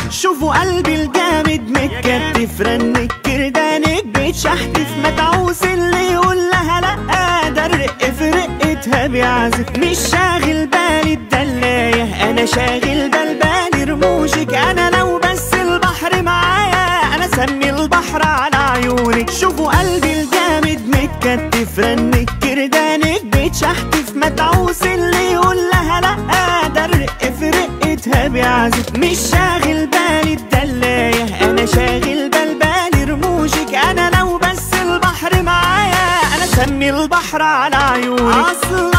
شوفوا قلبي الجامد متكتف رنك كردانك بيتشحتف متعوس اللي يقول لها لا ده الرق في رقتها بيعزف مش شاغل بالي الدلاية انا شاغل بال بالي رموشك انا لو بس البحر معايا انا سمي البحر على عيونك شوفوا قلبي الجامد متكتف رنك كردانك بيتشحتف متعوس اللي يقول لها لا ده الرق في رقتها بيعزف مش شاغل بالي الدلاية انا شاغل بال بالي رموشك انا لو بس البحر معايا انا سمي البحر على عيونك اصلا